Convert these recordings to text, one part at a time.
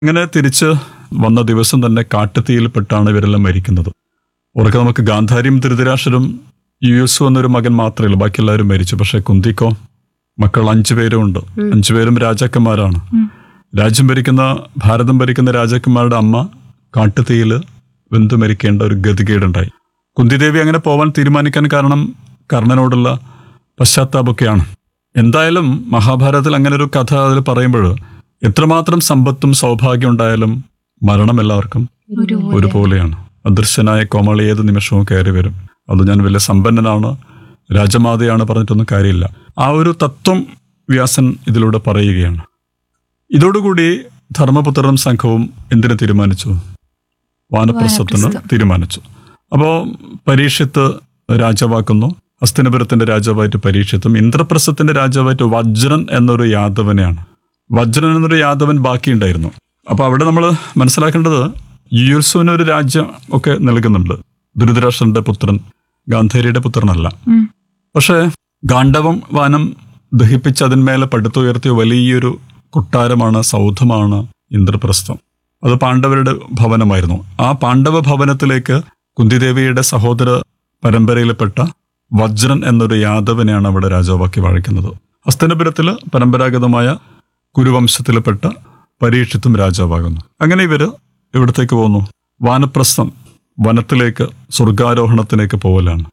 ഇങ്ങനെ തിരിച്ച് വന്ന ദിവസം തന്നെ കാട്ടുതീയിൽപ്പെട്ടാണ് ഇവരെല്ലാം മരിക്കുന്നത് ഉറക്കെ നമുക്ക് ഗാന്ധാരിയും ധൃതരാഷ്ട്രരും യുഎസ് എന്നൊരു മകൻ മാത്രമേ ഉള്ളൂ ബാക്കി എല്ലാവരും മരിച്ചു പക്ഷെ കുന്തിക്കോ മക്കൾ അഞ്ചു പേരും ഉണ്ട് അഞ്ചുപേരും രാജാക്കന്മാരാണ് രാജ്യം ഭരിക്കുന്ന ഭാരതം ഭരിക്കുന്ന രാജാക്കന്മാരുടെ അമ്മ കാട്ടുതീയിൽ വെന്തു മരിക്കേണ്ട ഒരു ഗതികേടുണ്ടായി കുന്തിദേവി അങ്ങനെ പോവാൻ തീരുമാനിക്കാൻ കാരണം കർണനോടുള്ള പശ്ചാത്താപമൊക്കെയാണ് എന്തായാലും മഹാഭാരതത്തിൽ അങ്ങനെ ഒരു കഥ അതിൽ പറയുമ്പോൾ എത്രമാത്രം സമ്പത്തും സൗഭാഗ്യം ഉണ്ടായാലും മരണം എല്ലാവർക്കും ഒരുപോലെയാണ് അദൃശ്യനായ കോമളി ഏത് നിമിഷവും കയറി വരും അത് ഞാൻ വലിയ സമ്പന്നനാണ് രാജമാതയാണ് പറഞ്ഞിട്ടൊന്നും കാര്യമില്ല ആ ഒരു തത്വം വ്യാസൻ ഇതിലൂടെ പറയുകയാണ് ഇതോടുകൂടി ധർമ്മപുത്രനും സംഘവും എന്തിനു തീരുമാനിച്ചു വാനപ്രസ്ഥത്തിന് തീരുമാനിച്ചു അപ്പോൾ പരീക്ഷത്ത് രാജാവാക്കുന്നു ഹസ്തിനപുരത്തിന്റെ രാജാവായിട്ട് പരീക്ഷത്തും ഇന്ദ്രപ്രസ്ഥത്തിന്റെ രാജാവായിട്ട് വജ്രൻ എന്നൊരു യാദവനെയാണ് വജ്രൻ എന്നൊരു യാദവൻ ബാക്കിയുണ്ടായിരുന്നു അപ്പൊ അവിടെ നമ്മൾ മനസ്സിലാക്കേണ്ടത് യുയുത്സുവിന് ഒരു രാജ്യം ഒക്കെ നൽകുന്നുണ്ട് ധൃതരാഷ്ട്രന്റെ പുത്രൻ ഗാന്ധാരിയുടെ പുത്രനല്ല പക്ഷേ ഗാണ്ഡവം വാനം ദഹിപ്പിച്ച് അതിന്മേലെ പടുത്തുയർത്തിയ വലിയൊരു കൊട്ടാരമാണ് സൗധമാണ് ഇന്ദ്രപ്രസ്ഥം അത് പാണ്ഡവരുടെ ഭവനമായിരുന്നു ആ പാണ്ഡവ ഭവനത്തിലേക്ക് കുന്തിദേവിയുടെ സഹോദര പരമ്പരയിൽപ്പെട്ട വജ്രൻ എന്നൊരു യാദവനെയാണ് അവിടെ രാജാവാക്കി വാഴിക്കുന്നത് ഹസ്തനപുരത്തില് പരമ്പരാഗതമായ കുരുവംശത്തിൽപ്പെട്ട പരീക്ഷത്തും രാജാവാകുന്നു അങ്ങനെ ഇവര് ഇവിടത്തേക്ക് പോകുന്നു വാനപ്രസ്ഥം വനത്തിലേക്ക് സ്വർഗാരോഹണത്തിലേക്ക് പോകലാണ്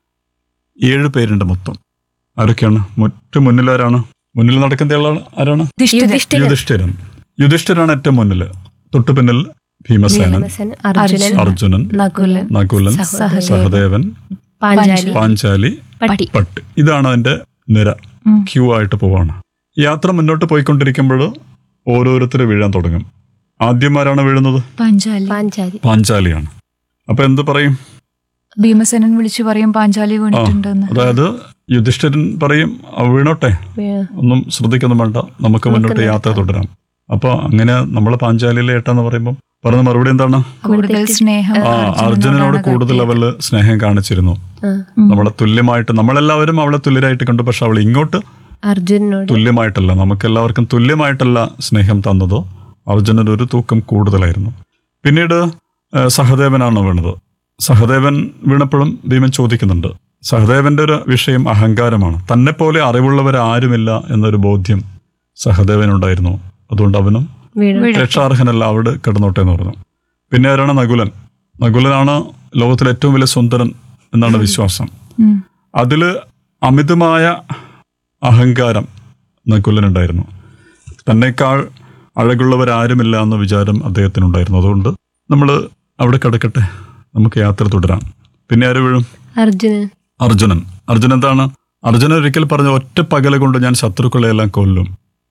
ഏഴ് പേരുണ്ട് മൊത്തം ആരൊക്കെയാണ് മുറ്റു മുന്നിലാരാണ് മുന്നിൽ നടക്കുന്ന ആളാണ് ആരാണ് യുധിഷ്ഠിരൻ യുധിഷ്ഠിരൻ യുധിഷ്ഠിരാണ് ഏറ്റവും മുന്നിൽ തൊട്ടു പിന്നിൽ ഭീമസേനൻ ഭീമസേനൻ, അർജുനൻ അർജുനൻ നകുലൻ നകുലൻ സഹദേവൻ, സഹദേവൻ പാഞ്ചാലി പാഞ്ചാലി പട്ടി പട്ട് ഇതാണ് അതിന്റെ നിര ക്യൂ ആയിട്ട് പോവാണ് യാത്ര മുന്നോട്ട് പോയിക്കൊണ്ടിരിക്കുമ്പോൾ ഓരോരുത്തർ വീഴാൻ തുടങ്ങും ആദ്യമാരാണ് വീഴുന്നത് പാഞ്ചാലി പാഞ്ചാലി പാഞ്ചാലിയാണ് അപ്പൊ എന്ത് പറയും ഭീമസേനൻ വിളിച്ചു പറയും പാഞ്ചാലി ആ വീണിട്ടുണ്ടെന്ന് അതായത് യുധിഷ്ഠിരൻ പറയും "ആ, വീണോട്ടെ വീ- ഒന്നും ശ്രദ്ധിക്കൊന്നും വേണ്ട നമുക്ക് മുന്നോട്ട് യാത്ര തുടരാം അപ്പൊ അങ്ങനെ നമ്മൾ പാഞ്ചാലിയിലെ ഏട്ടാന്ന് പറയുമ്പോൾ പറഞ്ഞ മറുപടി എന്താണ് കൂടുതൽ സ്നേഹം ആ അർജുനനോട് കൂടുതൽ അവള് സ്നേഹം കാണിച്ചിരുന്നു ആ, നമ്മളെ തുല്യമായിട്ട് നമ്മളെല്ലാവരും അവളെ തുല്യരായിട്ട് കണ്ടു പക്ഷെ അവൾ ഇങ്ങോട്ട് അർജുനനോട് തുല്യമായിട്ടല്ല നമുക്കെല്ലാവർക്കും തുല്യമായിട്ടല്ല സ്നേഹം തന്നതോ അർജുനന് ഒരു തൂക്കം കൂടുതലായിരുന്നു പിന്നീട് ആ, സഹദേവനാണ് വീണത് സഹദേവൻ വീണപ്പോഴും ഭീമൻ ചോദിക്കുന്നുണ്ട് സഹദേവന്റെ ഒരു വിഷയം അഹങ്കാരമാണ് തന്നെ പോലെ അറിവുള്ളവരാരുമില്ല എന്നൊരു ബോധ്യം സഹദേവനുണ്ടായിരുന്നു അതുകൊണ്ട് അവനും വീണു രക്ഷാർഹനല്ല അവിടെ കിടന്നോട്ടെ എന്ന് പറഞ്ഞു പിന്നെ ആരാണ് നകുലൻ നകുലനാണ് ലോകത്തിലെ ഏറ്റവും വലിയ സുന്ദരൻ എന്നാണ് വിശ്വാസം ഉം. അതില് അമിതമായ അഹങ്കാരം നകുലനുണ്ടായിരുന്നു തന്നെക്കാൾ അഴകുള്ളവരാരുമില്ല എന്ന വിചാരം അദ്ദേഹത്തിനുണ്ടായിരുന്നു അതുകൊണ്ട് നമ്മൾ അവിടെ കിടക്കട്ടെ നമുക്ക് യാത്ര തുടരാം പിന്നെ ആര് വീഴും അർജുനൻ അർജുനൻ അർജുനൻ എന്താണ് അർജുനൻ ഒരിക്കൽ പറഞ്ഞ ഒറ്റ പകല കൊണ്ട് ഞാൻ ശത്രുക്കളെയെല്ലാം കൊല്ലും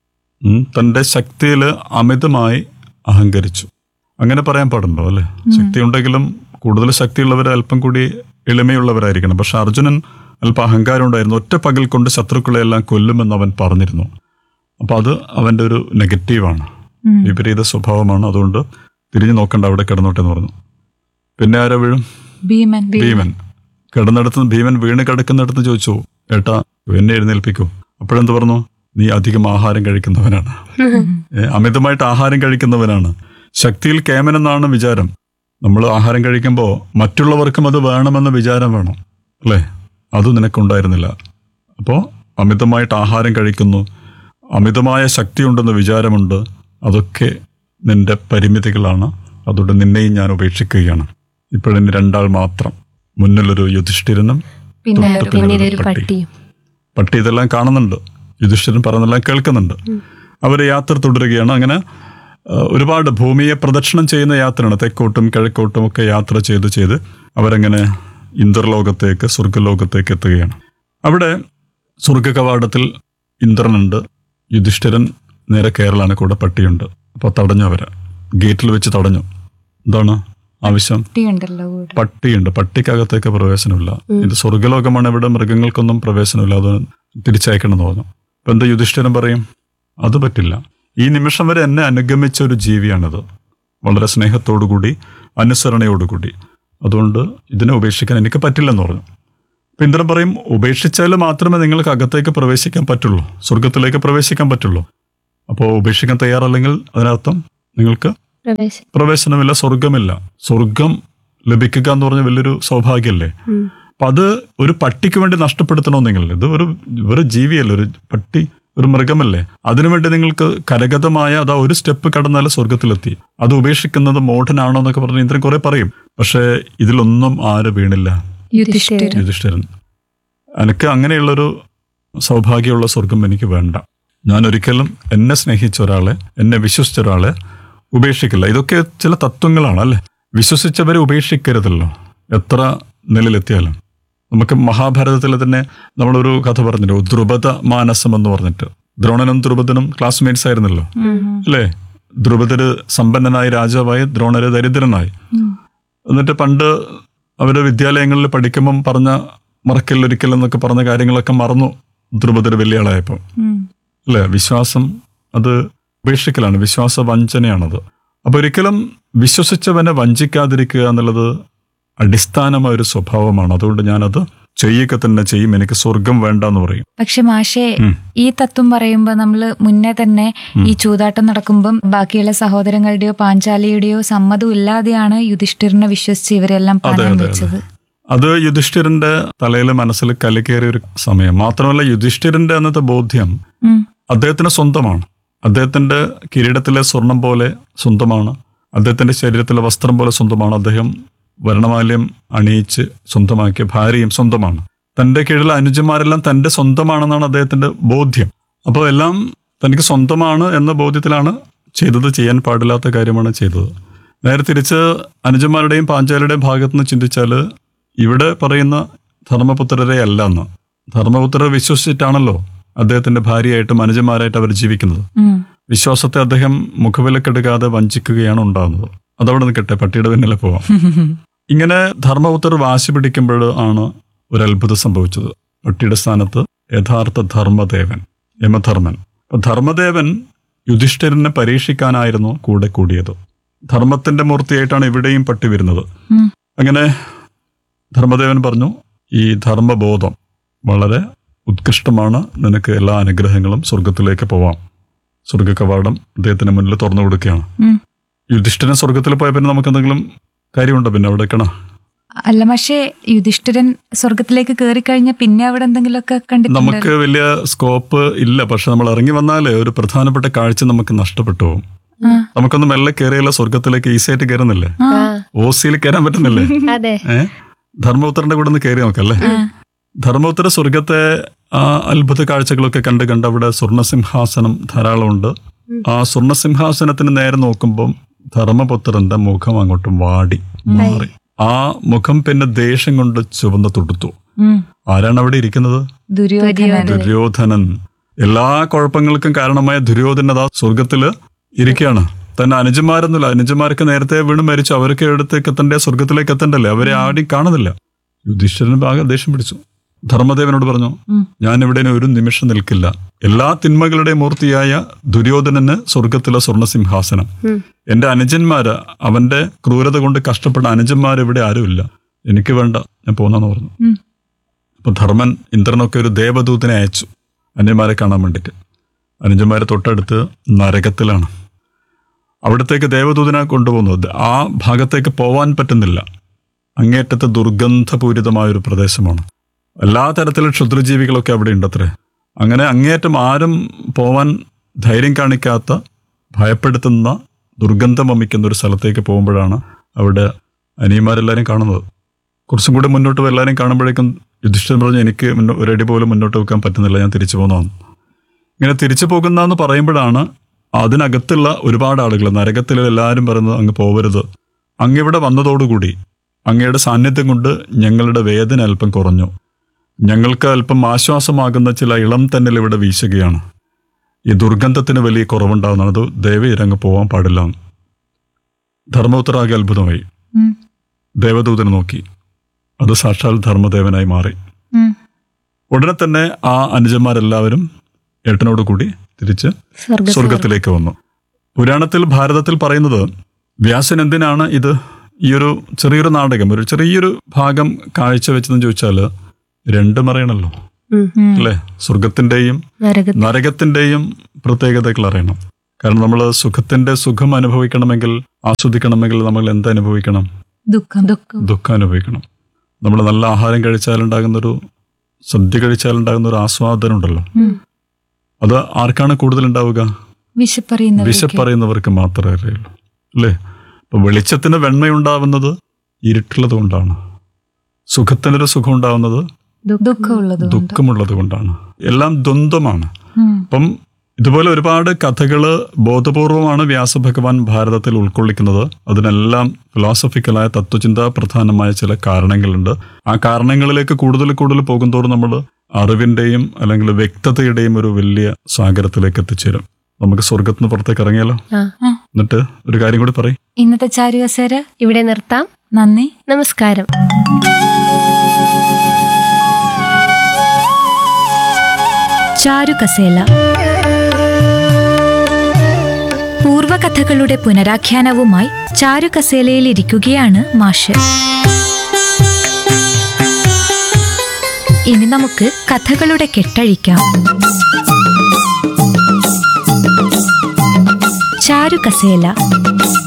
ഉം, തന്റെ ശക്തിയിൽ അമിതമായി അഹങ്കരിച്ചു അങ്ങനെ പറയാൻ പാടുണ്ടോ അല്ലെ ശക്തി ഉണ്ടെങ്കിലും കൂടുതൽ ശക്തിയുള്ളവർ അല്പം കൂടി എളിമയുള്ളവരായിരിക്കണം പക്ഷെ അർജുനൻ അല്പം അഹങ്കാരം ഉണ്ടായിരുന്നു ഒറ്റ പകൽ കൊണ്ട് ശത്രുക്കളെയെല്ലാം കൊല്ലുമെന്ന് അവൻ പറഞ്ഞിരുന്നു അപ്പൊ അത് അവന്റെ ഒരു നെഗറ്റീവാണ് ഉം. വിപരീത സ്വഭാവമാണ് അതുകൊണ്ട് തിരിഞ്ഞു നോക്കണ്ട അവിടെ കിടന്നോട്ടെ എന്ന് പറഞ്ഞു പിന്നെ ആരാ വീഴും ഭീമൻ ഭീമൻ കിടന്നിടത്ത് ഭീമൻ വീണ് കിടക്കുന്നിടത്ത് ചോദിച്ചു ഏട്ടാ എന്നെ എഴുന്നേൽപ്പിക്കൂ അപ്പോഴെന്ത് പറഞ്ഞു നീ അധികം ആഹാരം കഴിക്കുന്നവനാണ് ഏ, അമിതമായിട്ട് ആഹാരം കഴിക്കുന്നവനാണ് ശക്തിയിൽ കേമനെന്നാണ് വിചാരം നമ്മൾ ആഹാരം കഴിക്കുമ്പോൾ മറ്റുള്ളവർക്കും അത് വേണമെന്ന വിചാരം വേണം അല്ലേ അത് നിനക്കുണ്ടായിരുന്നില്ല അപ്പോൾ അമിതമായിട്ട് ആഹാരം കഴിക്കുന്നു അമിതമായ ശക്തിയുണ്ടെന്ന് വിചാരമുണ്ട് അതൊക്കെ നിന്റെ പരിമിതികളാണ് അതുകൊണ്ട് നിന്നെയും ഞാൻ ഉപേക്ഷിക്കുകയാണ് ഇപ്പോഴിനി രണ്ടാൾ മാത്രം മുന്നിലൊരു യുധിഷ്ഠിരനും പിന്നെ തൊട്ട് പിന്നീട് പിന്നിലൊരു ഒരു പട്ടിയും പട്ടി ഇതെല്ലാം കാണുന്നുണ്ട് യുധിഷ്ഠിരൻ പറയുന്നെല്ലാം കേൾക്കുന്നുണ്ട് അവർ യാത്ര തുടരുകയാണ് അങ്ങനെ ആ, ഒരുപാട് ഭൂമിയെ പ്രദക്ഷിണം ചെയ്യുന്ന യാത്രയാണ് തെക്കോട്ടും കിഴക്കോട്ടും ഒക്കെ യാത്ര ചെയ്ത് ചെയ്ത് അവരങ്ങനെ ഇന്ദ്രലോകത്തേക്ക് സ്വർഗലോകത്തേക്ക് എത്തുകയാണ് അവിടെ സ്വർഗ കവാടത്തിൽ ഇന്ദ്രനുണ്ട് യുധിഷ്ഠിരൻ നേരെ കേരളാണ് കൂടെ പട്ടിയുണ്ട് അപ്പോൾ തടഞ്ഞു അവരെ ഗേറ്റിൽ വെച്ച് തടഞ്ഞു എന്താണ് ആവശ്യം കുട്ടിയുണ്ടല്ലോ കൂടെ പട്ടിയുണ്ട് പട്ടിക്കകത്തേക്ക് പ്രവേശനമില്ല ഇത് സ്വർഗലോകമാണ് ഇവിടെ മൃഗങ്ങൾക്കൊന്നും പ്രവേശനമില്ല അത് തിരിച്ചയക്കണം എന്ന് പറഞ്ഞു അപ്പൊ എന്താ യുധിഷ്ഠിരൻ പറയും അത് പറ്റില്ല ഈ നിമിഷം വരെ എന്നെ അനുഗമിച്ച ഒരു ജീവിയാണിത് വളരെ സ്നേഹത്തോടുകൂടി അനുസരണയോടുകൂടി അതുകൊണ്ട് ഇതിനെ ഉപേക്ഷിക്കാൻ എനിക്ക് പറ്റില്ലെന്ന് പറഞ്ഞു അപ്പൊ ഇന്ദ്രൻ പറയും ഉപേക്ഷിച്ചാൽ മാത്രമേ നിങ്ങൾക്ക് അകത്തേക്ക് പ്രവേശിക്കാൻ പറ്റുള്ളൂ സ്വർഗത്തിലേക്ക് പ്രവേശിക്കാൻ പറ്റുള്ളൂ അപ്പോൾ ഉപേക്ഷിക്കാൻ തയ്യാറല്ലെങ്കിൽ അതിനർത്ഥം നിങ്ങൾക്ക് പ്രവേശം പ്രവേശനമില്ല സ്വർഗമില്ല സ്വർഗം ലഭിക്കുക എന്ന് പറഞ്ഞ വലിയൊരു സൗഭാഗ്യമല്ലേ ഉം. അപ്പൊ അത് ഒരു പട്ടിക്ക് വേണ്ടി നഷ്ടപ്പെടുത്തണമെന്നില്ല ഇത് ഒരു ഒരു ജീവിയല്ലേ ഒരു പട്ടി ഒരു മൃഗമല്ലേ അതിനുവേണ്ടി നിങ്ങൾക്ക് കരഗതമായ അതാ ഒരു സ്റ്റെപ്പ് കടന്നാൽ സ്വർഗത്തിലെത്തി അത് ഉപേക്ഷിക്കുന്നത് മോഡനാണോ എന്നൊക്കെ പറഞ്ഞ് ഇന്ദ്രൻ കുറെ പറയും പക്ഷേ ഇതിലൊന്നും ആര് വീണില്ല യുധിഷ്ഠിരൻ യുധിഷ്ഠിരൻ എനിക്ക് അങ്ങനെയുള്ളൊരു സൗഭാഗ്യമുള്ള സ്വർഗം എനിക്ക് വേണ്ട ഞാൻ ഒരിക്കലും എന്നെ സ്നേഹിച്ച ഒരാളെ എന്നെ വിശ്വസിച്ച ഒരാളെ ഉപേക്ഷിക്കില്ല ഇതൊക്കെ ചില തത്വങ്ങളാണ് അല്ലെ വിശ്വസിച്ചവരെ ഉപേക്ഷിക്കരുതല്ലോ എത്ര നിലയിലെത്തിയാലും നമുക്ക് മഹാഭാരതത്തിൽ തന്നെ നമ്മളൊരു കഥ പറഞ്ഞില്ലോ ദ്രുപദ മാനസം എന്ന് പറഞ്ഞിട്ട് ദ്രോണനും ദ്രുപദനും ക്ലാസ്മേറ്റ്സ് ആയിരുന്നല്ലോ അല്ലേ ദ്രുപദര് സമ്പന്നനായ രാജാവായി ദ്രോണര് ദരിദ്രനായി എന്നിട്ട് പണ്ട് അവര് വിദ്യാലയങ്ങളിൽ പഠിക്കുമ്പം പറഞ്ഞ മറക്കൽ ഒരിക്കൽ എന്നൊക്കെ പറഞ്ഞ കാര്യങ്ങളൊക്കെ മറന്നു ദ്രുപദര് വലിയ ആളായപ്പോൾ ഉം. അല്ലേ വിശ്വാസം അത് ഉപേക്ഷിക്കലാണ് വിശ്വാസ വഞ്ചനയാണത് അപ്പൊ ഒരിക്കലും വിശ്വസിച്ചവനെ വഞ്ചിക്കാതിരിക്കുക എന്നുള്ളത് അടിസ്ഥാനമായ ഒരു സ്വഭാവമാണ് അതുകൊണ്ട് ഞാനത് ചെയ്യുക തന്നെ ചെയ്യും എനിക്ക് സ്വർഗം വേണ്ട എന്ന് പറയും പക്ഷെ മാഷെ ഉം. ഈ തത്വം പറയുമ്പോ നമ്മള് മുന്നേ തന്നെ ഈ ചൂതാട്ടം നടക്കുമ്പം ബാക്കിയുള്ള സഹോദരങ്ങളുടെയോ പാഞ്ചാലിയുടെയോ സമ്മതം ഇല്ലാതെയാണ് യുധിഷ്ഠിരനെ വിശ്വസിച്ച് ഇവരെല്ലാം അതെ, പണം അതെ, വെച്ചത് അത് യുധിഷ്ഠിരന്റെ തലയിൽ മനസ്സിൽ കലിക്കേറിയ ഒരു സമയം മാത്രമല്ല യുധിഷ്ഠിരന്റെ അന്നത്തെ ബോധ്യം ഉം. അദ്ദേഹത്തിന് സ്വന്തമാണ് അദ്ദേഹത്തിന്റെ കിരീടത്തിലെ സ്വർണം പോലെ സ്വന്തമാണ് അദ്ദേഹത്തിന്റെ ശരീരത്തിലെ വസ്ത്രം പോലെ സ്വന്തമാണ് അദ്ദേഹം വർണ്ണമാല്യം അണിയിച്ച് സ്വന്തമാക്കിയ ഭാര്യയും സ്വന്തമാണ് തന്റെ കീഴിലെ അനുജന്മാരെല്ലാം തന്റെ സ്വന്തമാണെന്നാണ് അദ്ദേഹത്തിന്റെ ബോധ്യം അപ്പോൾ എല്ലാം തനിക്ക് സ്വന്തമാണ് എന്ന ബോധ്യത്തിലാണ് ചെയ്തത് ചെയ്യാൻ പാടില്ലാത്ത കാര്യമാണ് ചെയ്തത് നേരെ തിരിച്ച് അനുജന്മാരുടെയും പാഞ്ചാലിയുടെയും ഭാഗത്ത് നിന്ന് ചിന്തിച്ചാൽ ഇവിടെ പറയുന്ന ധർമ്മപുത്രരെ അല്ല എന്ന് ധർമ്മപുത്രരെ വിശ്വസിച്ചിട്ടാണല്ലോ അദ്ദേഹത്തിന്റെ ഭാര്യയായിട്ടും അനുജന്മാരായിട്ട് അവർ ജീവിക്കുന്നത് ഉം. വിശ്വാസത്തെ അദ്ദേഹം മുഖവിലക്കെടുക്കാതെ വഞ്ചിക്കുകയാണ് ഉണ്ടാകുന്നത് അതവിടെ നിൽക്കട്ടെ പട്ടിയുടെ പിന്നിലെ പോവാം ഇങ്ങനെ ധർമ്മപുത്രർ വാശി പിടിക്കുമ്പോൾ ആണ് ഒരു അത്ഭുതം സംഭവിച്ചത് പട്ടിയുടെ സ്ഥാനത്ത് യഥാർത്ഥ ധർമ്മദേവൻ യമധർമ്മൻ അപ്പൊ ധർമ്മദേവൻ യുധിഷ്ഠിരനെ പരീക്ഷിക്കാനായിരുന്നു കൂടെ കൂടിയത് ധർമ്മത്തിന്റെ മൂർത്തിയായിട്ടാണ് ഇവിടെയും പട്ടി വരുന്നത് ഉം. അങ്ങനെ ധർമ്മദേവൻ പറഞ്ഞു ഈ ധർമ്മബോധം വളരെ ഉത്കൃഷ്ടമാണ് നിനക്ക് എല്ലാ അനുഗ്രഹങ്ങളും സ്വർഗത്തിലേക്ക് പോവാം സ്വർഗ കവാടം അദ്ദേഹത്തിന് മുന്നിൽ തുറന്നു കൊടുക്കുകയാണ് ഉം. യുധിഷ്ഠിരൻ സ്വർഗത്തിൽ പോയ പിന്നെ നമുക്ക് എന്തെങ്കിലും കാര്യമുണ്ടോ പിന്നെ അവിടെ കണ അല്ല പക്ഷേ യുധിഷ്ഠിരൻ സ്വർഗത്തിലേക്ക് കയറി കഴിഞ്ഞ പിന്നെ അവിടെ എന്തെങ്കിലുമൊക്കെ കണ്ടിട്ടുണ്ട് നമുക്ക് വലിയ സ്കോപ്പ് ഇല്ല പക്ഷെ നമ്മൾ ഇറങ്ങി വന്നാലേ ഒരു പ്രധാനപ്പെട്ട കാഴ്ച നമുക്ക് നഷ്ടപ്പെട്ടു പോകും ആ. നമുക്കൊന്ന് മെല്ലെ കയറിയല്ല സ്വർഗത്തിലേക്ക് ഈസി ആയിട്ട് കയറുന്നില്ലേ ആ. ആ ഓസിയിൽ കയറാൻ പറ്റുന്നില്ലേ അതെ ഏ ധർമ്മപുത്രന്റെ കൂടെ ഒന്ന് കയറി നോക്കല്ലേ ധർമ്മപുത്ര സ്വർഗത്തെ ആ അത്ഭുത കാഴ്ചകളൊക്കെ കണ്ട് കണ്ട് അവിടെ സ്വർണസിംഹാസനം ധാരാളമുണ്ട് ആ സ്വർണസിംഹാസനത്തിന് നേരെ നോക്കുമ്പം ധർമ്മപുത്രന്റെ മുഖം അങ്ങോട്ട് വാടി മാറി ആ മുഖം പിന്നെ ദേഷ്യം കൊണ്ട് ചുവന്ന് തുടുത്തു ഉം. ആരാണ് അവിടെ ഇരിക്കുന്നത് ദുര്യോധനൻ ദുര്യോധനൻ എല്ലാ കുഴപ്പങ്ങൾക്കും കാരണമായ ദുര്യോധനത സ്വർഗത്തില് ഇരിക്കുകയാണ് തന്നെ അനുജന്മാരൊന്നുമില്ല അനുജന്മാർക്ക് നേരത്തെ വീണ് മരിച്ചു അവർക്ക് എടുത്തേക്ക് എത്തണ്ടേ സ്വർഗത്തിലേക്ക് എത്തണ്ടല്ലേ അവരെ ആരും കാണുന്നില്ല യുധിഷ്ഠിരന് ആകെ ദേഷ്യം പിടിച്ചു ധർമ്മദേവനോട് പറഞ്ഞു ഉം. ഞാൻ ഇവിടെ ഇനി ഒരു നിമിഷം നിൽക്കില്ല എല്ലാ തിന്മകളുടെയും മൂർത്തിയായ ദുര്യോധനന് സ്വർഗത്തിലെ സ്വർണസിംഹാസനം ഉം. എന്റെ അനുജന്മാര് അവന്റെ ക്രൂരത കൊണ്ട് കഷ്ടപ്പെട്ട അനുജന്മാർ ഇവിടെ ആരുമില്ല എനിക്ക് വേണ്ട ഞാൻ പോന്നെന്ന് പറഞ്ഞു ഉം. അപ്പൊ ധർമ്മൻ ഇന്ദ്രനൊക്കെ ഒരു ദേവദൂതനെ അയച്ചു അന്യന്മാരെ കാണാൻ വേണ്ടിയിട്ട് അനുജന്മാരെ തൊട്ടടുത്ത് നരകത്തിലാണ് അവിടത്തേക്ക് ദേവദൂതനെ കൊണ്ടുപോകുന്നത് ആ ഭാഗത്തേക്ക് പോവാൻ പറ്റുന്നില്ല അങ്ങേറ്റത്തെ ദുർഗന്ധപൂരിതമായ ഒരു പ്രദേശമാണ് എല്ലാ തരത്തിലും ക്ഷുദ്രജീവികളൊക്കെ അവിടെ ഉണ്ടത്രേ അങ്ങനെ അങ്ങേയറ്റം ആരും പോവാൻ ധൈര്യം കാണിക്കാത്ത ഭയപ്പെടുത്തുന്ന ദുർഗന്ധം വമിക്കുന്ന ഒരു സ്ഥലത്തേക്ക് പോകുമ്പോഴാണ് അവിടെ അനിയന്മാരെല്ലാവരും കാണുന്നത് കുറച്ചും കൂടി മുന്നോട്ട് പോയി എല്ലാവരും കാണുമ്പോഴേക്കും യുധിഷ്ഠിരൻ പറഞ്ഞു എനിക്ക് മുന്നോ- ഒരടി പോലും മുന്നോട്ട് വെക്കാൻ പറ്റുന്നില്ല ഞാൻ തിരിച്ചു പോകുന്നതാണ് ഇങ്ങനെ തിരിച്ചു പോകുന്നതെന്ന് പറയുമ്പോഴാണ് അതിനകത്തുള്ള ഒരുപാട് ആളുകൾ നരകത്തിൽ എല്ലാവരും പറയുന്നത് അങ്ങ് പോവരുത് അങ്ങിവിടെ വന്നതോടുകൂടി അങ്ങയുടെ സാന്നിധ്യം കൊണ്ട് ഞങ്ങളുടെ വേദന അല്പം കുറഞ്ഞു ഞങ്ങൾക്ക് അല്പം ആശ്വാസമാകുന്ന ചില ഇളം തന്നൽ ഇവിടെ വീശുകയാണ് ഈ ദുർഗന്ധത്തിന് വലിയ കുറവുണ്ടാകുന്നതാണ് അത് ദയവ് ഇരങ്ങ് പോകാൻ പാടില്ല എന്ന്. ധർമ്മപുത്രാകെ അത്ഭുതമായി ഉം. ദേവദൂതനെ നോക്കി അത് സാക്ഷാൽ ധർമ്മദേവനായി മാറി ഉം. ഉടനെ തന്നെ ആ അനുജന്മാരെല്ലാവരും ഏട്ടനോട് കൂടി തിരിച്ച് സ്വർഗത്തിൽ സ്വർഗത്തിലേക്ക് വന്നു പുരാണത്തിൽ ഭാരതത്തിൽ പറയുന്നത് വ്യാസൻ എന്തിനാണ് ഇത് ഈ ഒരു ചെറിയൊരു നാടകം ഒരു ചെറിയൊരു ഭാഗം കാഴ്ചവെച്ചതെന്ന് ചോദിച്ചാൽ രണ്ടും അറിയണല്ലോ ഉം. ഉം. അല്ലേ സ്വർഗത്തിന്റെയും നരകത്തിൽ നരകത്തിന്റെയും പ്രത്യേകതകൾ അറിയണം കാരണം നമ്മൾ സുഖത്തിന്റെ സുഖം അനുഭവിക്കണമെങ്കിൽ ആസ്വദിക്കണമെങ്കിൽ നമ്മൾ എന്ത് അനുഭവിക്കണം ദുഃഖം ദുഃഖം ദുഃഖം അനുഭവിക്കണം നമ്മൾ നല്ല ആഹാരം കഴിച്ചാലുണ്ടാകുന്നൊരു സദ്യ കഴിച്ചാലുണ്ടാകുന്ന ഒരു ആസ്വാദനം ഉണ്ടല്ലോ ഉം. അത് ആർക്കാണ് കൂടുതൽ ഉണ്ടാവുക വിശപ്പറിയുന്ന വിശപ്പറിയുന്നവർക്ക് മാത്രമേ അറിയുള്ളൂ അല്ലേ അപ്പൊ വെളിച്ചത്തിന് വെണ്മയുണ്ടാവുന്നത് ഇരുട്ടുള്ളത് കൊണ്ടാണ് സുഖത്തിനൊരു സുഖം ഉണ്ടാവുന്നത് ദുഃഖമുള്ളത് കൊണ്ട്. ദുഃഖമുള്ളത് കൊണ്ടാണ് എല്ലാം ദ്വന്ദ്വമാണ് ഉം. അപ്പം ഇതുപോലെ ഒരുപാട് കഥകള് ബോധപൂർവമാണ് വ്യാസഭഗവാൻ ഭാരതത്തിൽ ഉൾക്കൊള്ളിക്കുന്നത് അതിനെല്ലാം ഫിലോസഫിക്കലായ തത്വചിന്താ പ്രധാനമായ ചില കാരണങ്ങളുണ്ട് ആ കാരണങ്ങളിലേക്ക് കൂടുതൽ കൂടുതൽ പോകുന്തോറും നമ്മൾ അറിവിന്റെയും അല്ലെങ്കിൽ വ്യക്തതയുടെയും ഒരു വലിയ സാഗരത്തിലേക്ക് എത്തിച്ചേരും നമുക്ക് സ്വർഗത്തിന് പുറത്തേക്ക് ഇറങ്ങിയാലോ ആ എന്നിട്ട് ഒരു കാര്യം കൂടി പറയും ഇന്നത്തെ ചാരുകസേര ഇവിടെ നിർത്താം നന്ദി നമസ്കാരം ചാരുകസേല പൂർവകഥകളുടെ പുനരാഖ്യാനവുമായി ചാരുകസേലയിൽ ഇരിക്കുകയാണ് മാഷ് ഇനി നമുക്ക് കഥകളുടെ കെട്ടഴിക്കാം ചാരുകസേല